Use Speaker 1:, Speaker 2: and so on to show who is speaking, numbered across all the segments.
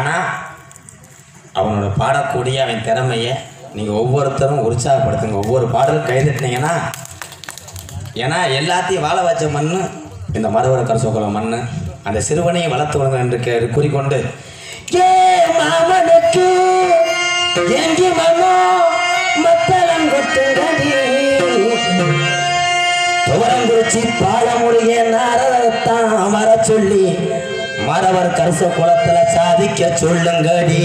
Speaker 1: ஆனால் அவனோட பாடக்கூடிய அவன் திறமையை நீங்கள் ஒவ்வொருத்தரும் உற்சாகப்படுத்துங்க ஒவ்வொரு பாடலும் கைதட்டினீங்கன்னா ஏன்னா எல்லாத்தையும் வாழ வச்ச மண் இந்த மரவர கரசோக்குளம் மண் அந்த சிறுவனையும் வளர்த்து விடுங்க என்று கே- கூறிக்கொண்டு ஏ மாமனுக்கு எங்கி மனோ மத்தளம் கொட்டுங்கடி துவரங்குறிச்சி பாலமொழிய நாரதத்தான் வர சொல்லி மரவர் கரச குளத்துல சாதிக்க சொல்லுங்கடி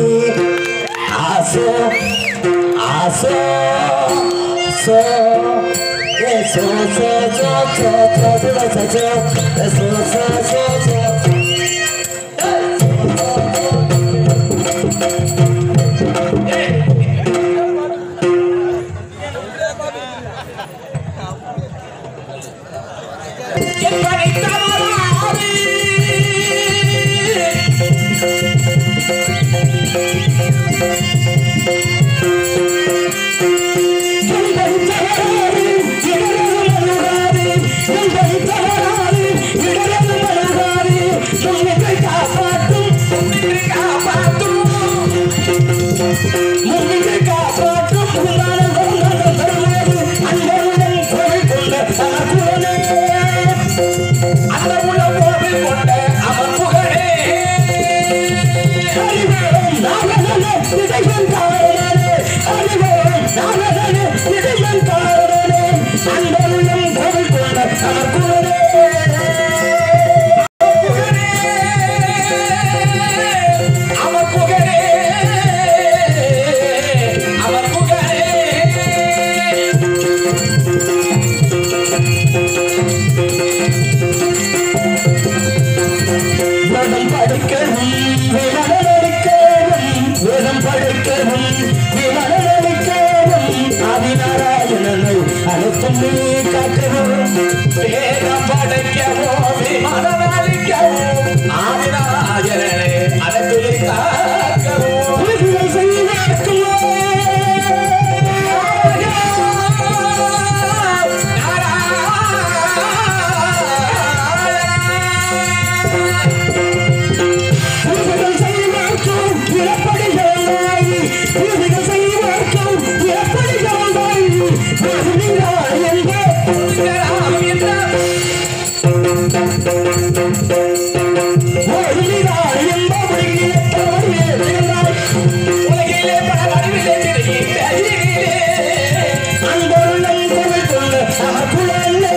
Speaker 1: ஆசோ ஆசோ சோ ஏ சோ சோ சோ சோ சோ சோ சோ சோ ஏ சோ சோ சோ சோ எப்படி தவறாது வேதம் படிக்கவும் விமலடிக்கவும் வேதம் படிக்கவும் விமலடிக்கவும் ஆதிநாராயணனை அனுப்பும் நீ காக்கவும் வேதம் படைக்கவும் விமலடிக்கவும் ஆதிநாராயணனை அனுப்பி காக்கவும் பூஜைகள் செய்வதற்கும் எப்படி இருந்தாய் பூஜைகள் செய்வதற்கும் எப்படி இருந்தாய் பூஜைகள் என்பே பூஜைகளாம் என்ற பூஜைகள் என்பபடி தவறியே இருந்தாய் உலகிலே பல வடிவிலே திரிகின்றே அன்பருள்ளம் கோவில் கொண்ட அமர்குழலே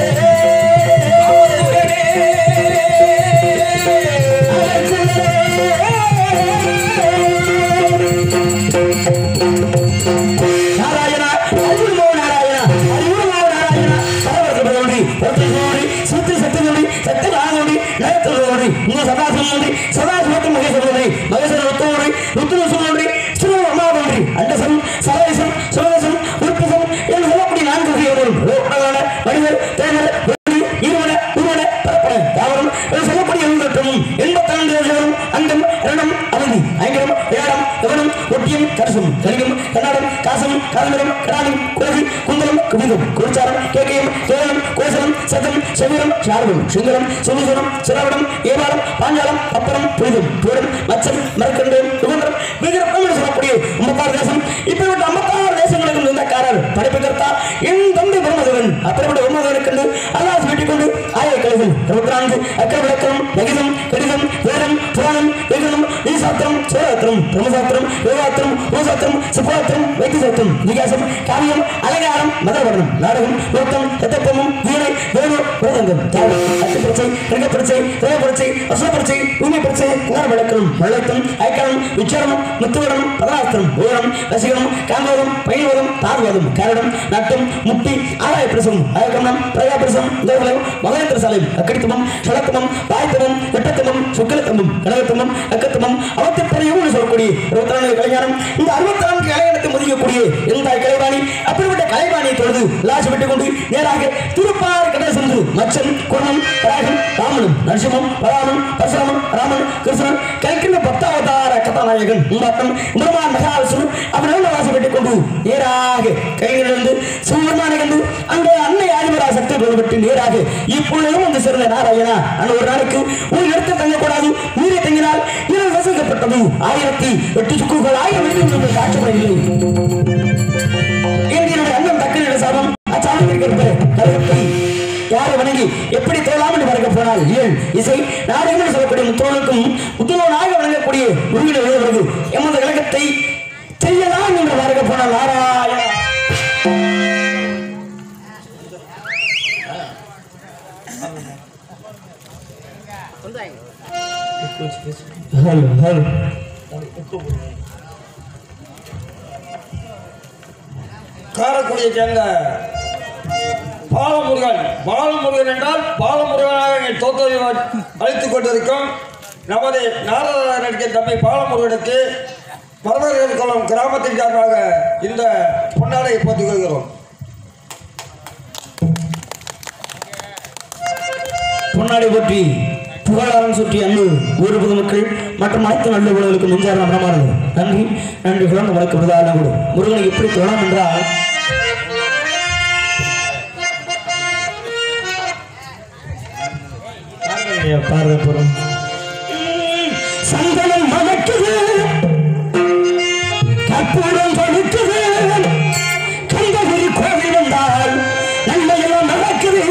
Speaker 1: நாராயணா அறிவுமோ நாராயணா அறிவுமோ நாராயணா பரவர்க்கபடி ஒற்றுமோடி சுத்தி சத்துமோடி சத்து நாகோடி நயத்தோடி நீ சதாசிவமோடி சதாசிவத்து மகேஸ்வரமோடி மகேஸ்வர ருத்தமோடி ருத்ரசுமோடி ஸ்ரீரமாவோடி அண்டசம் சரேசம் சுரேசம் உற்பசம் என்று சொல்லக்கூடிய நான்கு வகையோடும் லோகமான மனிதர் தேவர் வெள்ளி இருவன உருவன பரப்பன யாவரும் என்று சொல்லக்கூடிய உள்ளட்டும் எண்பத்தாண்டு வருஷம் அங்கம் இரணம் அவந்தி ஐங்கரம் ஏழம் கவனம் ஒட்டியம் கரசம் கலிகம் கன்னடம் காசம் காலமரம் கடாலம் கோழி குந்தலம் குவிதம் குருச்சாரம் கேக்கயம் கேவலம் கோசலம் சதம் செவீரம் சார்வம் சிங்கரம் சுமசுரம் சிராவடம் ஏவாரம் பாஞ்சாலம் பப்பரம் புரிதம் பூரம் மச்சம் மரக்கண்டம் சுகந்திரம் விகிரம் என்று சொல்லக்கூடிய ஐம்பத்தாறு தேசம் இப்படிப்பட்ட ஐம்பத்தாறு தேசங்களுக்கு சொந்தக்காரர் படைப்புகர்த்தா என் தந்தை பிரம்மதேவன் அப்படிப்பட்ட பிரம்மதேவனுக்கு கண்டு அல்லாஹ் வீட்டிக் கொண்டு ஆய கலைகள் இருபத்தி நான்கு அக்கர விளக்கம் நகிதம் கடிதம் வேதம் புராணம் வேதனம் ஈசாத்திரம் சோராத்திரம் பிரம்மசாத்திரம் யோகாத்திரம் பூசாத்திரம் சுப்பாத்திரம் வைத்தியசாத்திரம் நிகாசம் காவியம் அலங்காரம் மதவர்ணம் நாடகம் நோட்டம் தத்தப்பமும் வீணை வேணு வேதங்கம் தாவம் அச்சு பிரச்சை கிரக பிரச்சை திரவ பிரச்சை அசுவ பிரச்சை உண்மை பிரச்சை குணர் விளக்கம் வள்ளத்தம் ஐக்கரம் உச்சாரணம் முத்துவரம் பதனாஸ்திரம் ஓரம் வசீகரம் காந்தோதம் பயன்வதம் தார்வதம் கரடம் நட்டம் முட்டி ஆதாய பிரசம் அயக்கமம் பிரயா பிரசம் தேவலம் மகேந்திர சாலையும் அக்கடித்தமம் சடத்தமம் வாய்த்தமம் வெட்டத்தமம் சுக்கலத்தமம் கடகத்தமம் அக்கத்தமம் அவத்தப்பறையும் சொல்லக்கூடிய இருபத்தி நான்கு கலைஞானம் இந்த அறுபத்தி நான்கு கலைஞானத்தை மதிக்கக்கூடிய இந்த கலைவாணி அப்படிப்பட்ட கலைவாணியை தொழுது லாசி விட்டுக் கொண்டு நேராக திருப்பார் கடை சென்று மச்சன் குரணம் ராகம் ராமனும் நரசிம்மம் பராமன் பரசுராமன் ராமன் கிருஷ்ணன் கலைக்கின்ற பக்தாவதார கதாநாயகன் உம்பாட்டம் முருமான் மகாவிஷ்ணு அவன் வாசி விட்டுக் கொண்டு நேராக கைகளிலிருந்து சிவபெருமானை கண்டு அந்த அன்னை ஆதிபரா சக்தி பெறப்பட்டு நேராக இப்பொழுதும் வந்து சிறந்த நாராயணா அந்த ஒரு நாளைக்கு ஒரு இடத்தில் தங்கக்கூடாது நீரை தங்கினால் இரவு வசங்க வைக்கப்பட்டது ஆயிரத்தி எட்டு சுக்குகள் ஆயிரம் வீடுகள் காட்சிப்படவில்லை இந்தியனுடைய அண்ணன் தக்கனுடைய சாபம் அச்சாமத்திற்கு இருப்பது கருத்தை யாரை வணங்கி எப்படி தோலாம் என்று பார்க்க போனால் ஏழ் இசை நாடு என்று சொல்லக்கூடிய முத்தோனுக்கும் முத்துனோனாக வணங்கக்கூடிய உருவின எழுதுவது எமது கழகத்தை செய்யலாம் என்று பார்க்க போனால் நாராயண ஹலோ ஹலோ
Speaker 2: காரக்குடியை சேர்ந்த பாலமுருகன் பாலமுருகன் என்றால் பாலமுருகனாக எங்கள் தோத்ததை அழைத்துக் கொண்டிருக்கும் நமது நாரத நடிகர் தம்பி பாலமுருகனுக்கு மரதர்கள் குளம் கிராமத்தின் சார்பாக இந்த பொன்னாடை போட்டுக் கொள்கிறோம்
Speaker 1: பொன்னாடை போற்றி புகழாரம் சுற்றி அன்பு ஊர் பொதுமக்கள் மற்றும் அனைத்து நல்ல உறவுகளுக்கு முன்சார மனமானது நன்றி நன்றி குழந்தை வழக்கு விருதாளம் கூட முருகனை எப்படி தொழலாம் என்றால் பாரத புறம் சந்தனம் மணக்குது கற்பூரம் கொடுக்குது கந்தகிரி கோவில் வந்தால் நன்மையெல்லாம் நடக்குது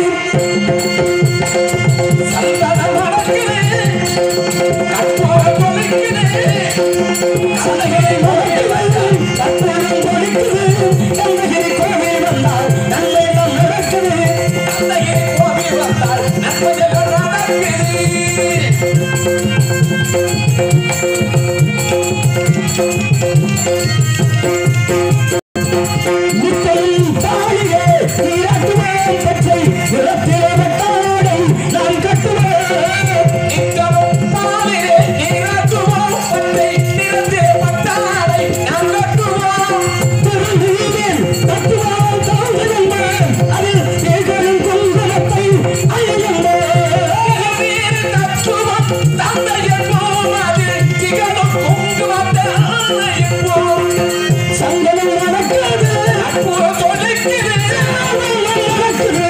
Speaker 1: சந்தனம் மணக்குது கற்பூரம் கொடுக்குது கந்தகிரி மணக்குது கற்பூரம் கொடுக்குது கந்தகிரி கோவில் வந்தால் நன்மையெல்லாம் நடக்குது கந்தகிரி கோவில் வந்தால் நன்மையெல்லாம் நடக்குது முத்தையும் தாழியே நீராட்டுவேன் பச்சை நிறத்திலே வட்டாடை நான் கட்டுவேன்
Speaker 3: நித்தமும் பாலிலே நீராட்டுவோம் பச்சை நிறத்திலே பட்டாடை நாம் கட்டுவோம்
Speaker 1: திருநீரில் தட்டுவான் தாழ்ந்திருந்தேன் அதில் ஏகரும் குங்குமத்தை அழியுந்தேன்
Speaker 3: வீர தத்துவம் தந்தையப்போம் அது திகழும் குங்குமத்தை ஆணையப்போம்
Speaker 1: சங்கடம் நடக்கிறது
Speaker 3: அற்புதம் தொலைக்கிறது
Speaker 1: நடக்குது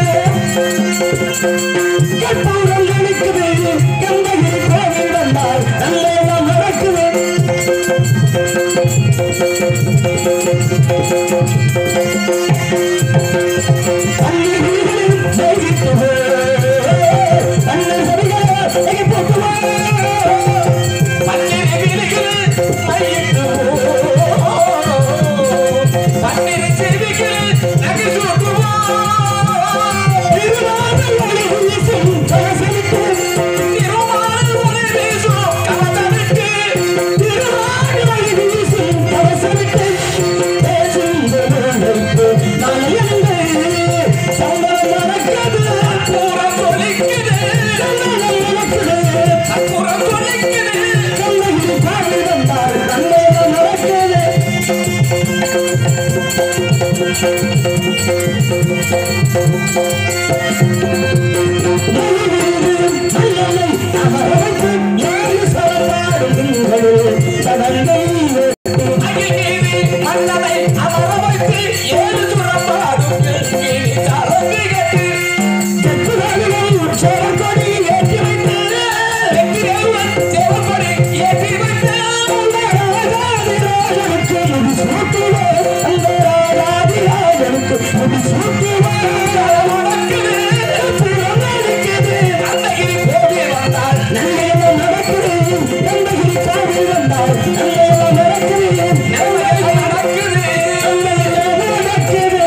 Speaker 1: கற்பூரம் நடக்குது கந்தகிரி கோவில் வந்தால் நல்லெல்லாம் நடக்குது கண்ணீரில் மோகிக்குது கண்ணன் சரிகளே எங்கே போக்குவார்
Speaker 3: பன்னிரு விழிகள் மையிட்டு பன்னிரு செவிகள் நகைச்சுக்குவோம்
Speaker 1: திருவாரூர் ஒளி வீசும் கலசமிட்டு
Speaker 3: திருமால் ஒளி வீசும் கலந்தவிட்டு
Speaker 1: திருவாரூர் ஒளி வீசும் கலசமிட்டு பேசும் பொருளுக்கு நான் எழுந்து சந்தனம் நடக்குது
Speaker 3: அற்புதம் தொலைக்கிறது
Speaker 1: சந்தனம் நடக்குது
Speaker 3: அற்புதம் தொலைக்கிறது
Speaker 1: கண்ணகிரி காவி வந்தால் நன்மைகள் நடக்குது நல்லனை அமரவைத்து ஏழு சரவாடும் திங்களில் சதங்கை
Speaker 3: அகிலேறி மன்னனை அமர வைத்து ஏழு சுரப்பாடும் கீழ் சரம்பிகத்து
Speaker 1: தெற்குதலில் உற்சவக்கொடி ஏற்றி வைத்து
Speaker 3: வெற்றியவன் தேவப்படி ஏற்றி வைத்து
Speaker 1: ராஜாதிராஜனுக்கு முடி சூட்டுவார் அந்த ராஜாதிராஜனுக்கு முடி சூட்டுவார்
Speaker 3: நடக்குது
Speaker 1: புறம் நடக்குது
Speaker 3: அந்தகிரி கோவில் வந்தால்
Speaker 1: நல்லெல்லாம் நடக்குது எந்தகிரி காவில் வந்தால் நல்லெல்லாம் நடக்குது
Speaker 3: நன்மைகள் நடக்குது
Speaker 1: நல்லெல்லாம் நடக்குது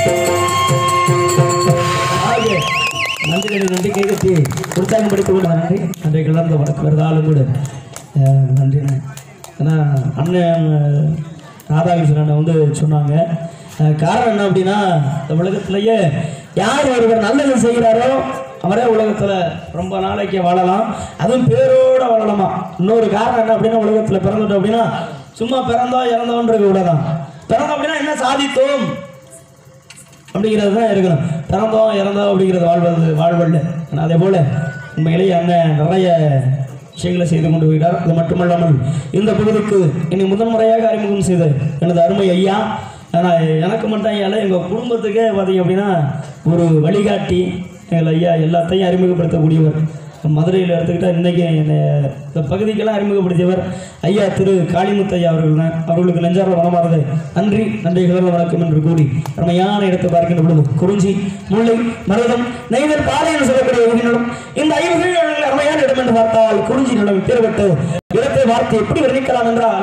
Speaker 1: ஆகிய நன்றிகளை நன்றி கைகட்டி உற்சாகம் படித்து கூட நன்றி நன்றி கிளர்ந்த வடக்கு வருதாலும் கூட அஹ், நன்றிண்ணே ஏன்னா அண்ணன் அஹ், ராதாகிருஷ்ணன் வந்து சொன்னாங்க அஹ், காரணம் என்ன அப்படின்னா இந்த உலகத்திலேயே யார் ஒருவர் நல்லது செய்கிறாரோ அவரே உலகத்தில் ரொம்ப நாளைக்கு வாழலாம் அதுவும் பேரோட வாழலாமா இன்னொரு காரணம் என்ன அப்படின்னா உலகத்தில் பிறந்துட்டோம் அப்படின்னா சும்மா பிறந்தோம் இறந்தோன்றது கூட தான் பிறந்தோம் அப்படின்னா என்ன சாதித்தோம் அப்படிங்கிறது தான் இருக்கணும் பிறந்தோம் இறந்தோம் அப்படிங்கிறது வாழ்வது வாழ்வல்ல ஆனால் அதே போல் உண்மையிலேயே அண்ணன் நிறைய விஷயங்களை செய்து கொண்டு போயிட்டார் அது மட்டுமல்லாமல் இந்த பகுதிக்கு இனி முதன்முறையாக அறிமுகம் செய்த எனது அருமை ஐயா ஆனால் எனக்கு மட்டும் ஐயா இல்லை எங்கள் குடும்பத்துக்கே பார்த்தீங்க அப்படின்னா ஒரு வழிகாட்டி எங்கள் ஐயா எல்லாத்தையும் அறிமுகப்படுத்தக்கூடியவர் மதுரையில் எடுத்துக்கிட்டால் இன்றைக்கி இந்த இந்த பகுதிக்கெல்லாம் அறிமுகப்படுத்தியவர் ஐயா திரு காளிமுத்து ஐயா அவர்கள் தான் அவர்களுக்கு நெஞ்சார மனமானது நன்றி நன்றி கலந்த வணக்கம் என்று கூறி அருமையான இடத்தை பார்க்கின்ற பொழுது குறிஞ்சி முல்லை மருதம் நெய்தல் பாறை என்று சொல்லக்கூடிய உயிரினம் இந்த ஐவகைகளில் அருமையான இடம் என்று பார்த்தால் குறிஞ்சி நிலம் பேர்பட்டு இடத்தை வார்த்தை எப்படி வர்ணிக்கலாம் என்றால்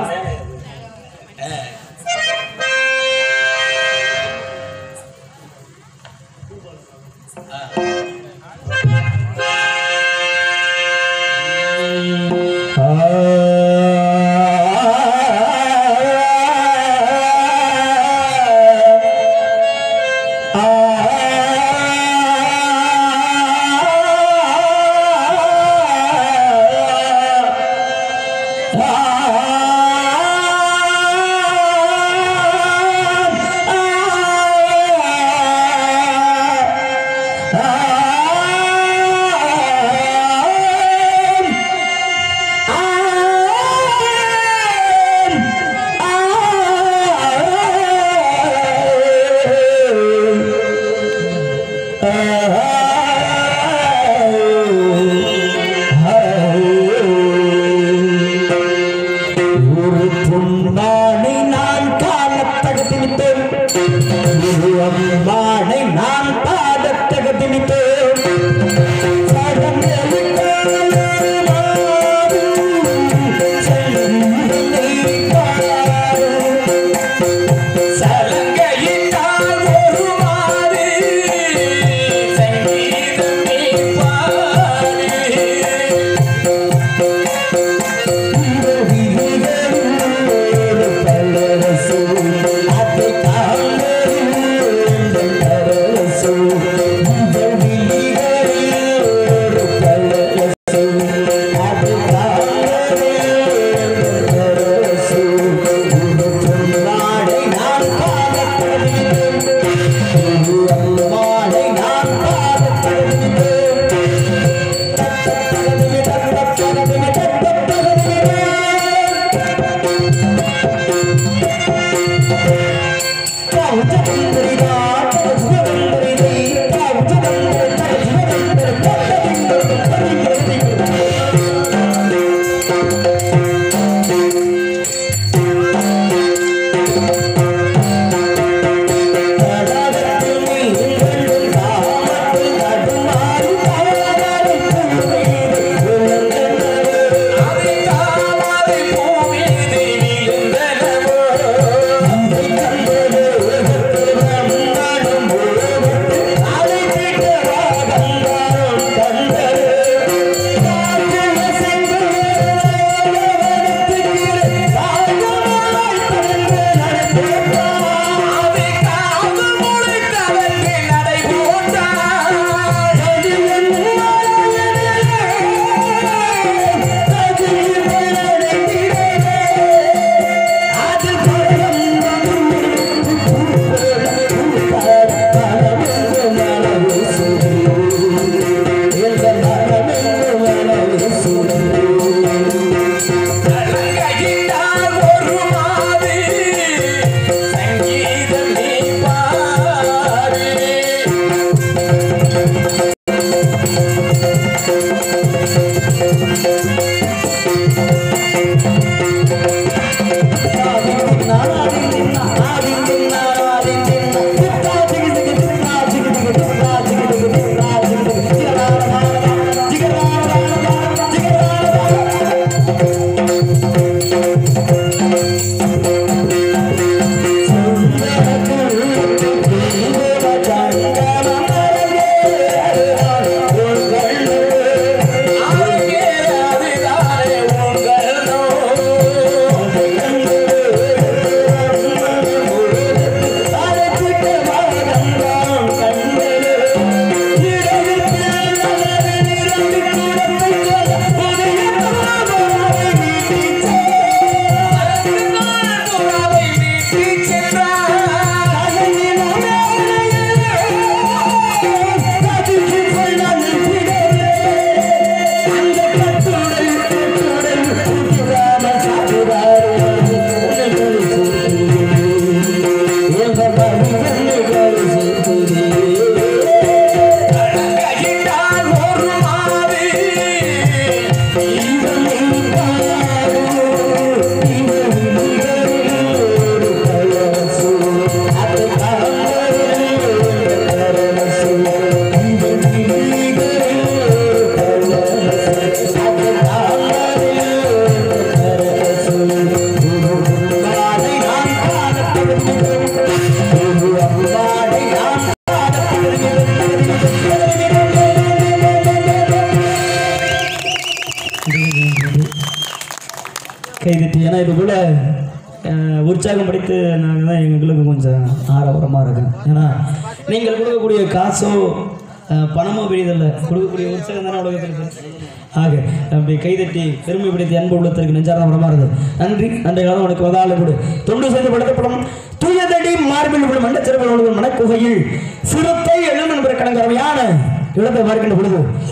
Speaker 1: கைதிட்டு ஏன்னா இது போல அஹ், உற்சாகம் படித்து நாங்கள் தான் எங்களுக்கு கொஞ்சம் ஆரவாரமாக இருக்கும் ஏன்னா நீங்கள் கொடுக்கக்கூடிய காசோ அஹ், பணமோ பெரியதில்லை கொடுக்கக்கூடிய உற்சாகம் தானே உலகத்தில் இருக்கு. ஆக அப்படி கைதட்டி பெருமைப்படுத்தி அன்பு உள்ளத்திற்கு நெஞ்சார்ந்த மரமாக இருந்தது நன்றி அன்றைய காலம் உனக்கு வதால கொடு தொண்டு செய்து படுத்தப்படும் தூயதடி மார்பில் உள்ள மண்டச்சிறப்பில் உள்ள மனக்குகையில் சிறுத்தை எழும் என்கிற கடங்கரவையான இடத்தை பார்க்கின்ற பொழுது